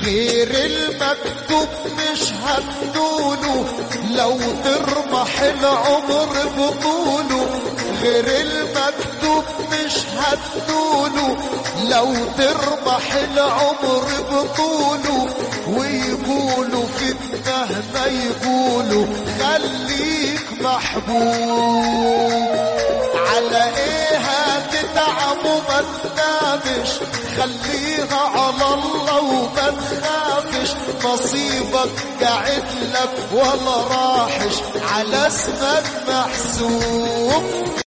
غير المكتوب مش هتقوله لو ترمح العمر بطوله غير المكتوب مش هتقوله لو ترمح العمر بطوله ويقولوا في النهمة يقولوا خليك محبوب على ايه هتتعب وما تنامش خليها على الله وما تخافش نصيبك قاعد لك ولا راحش على اسمك محسوب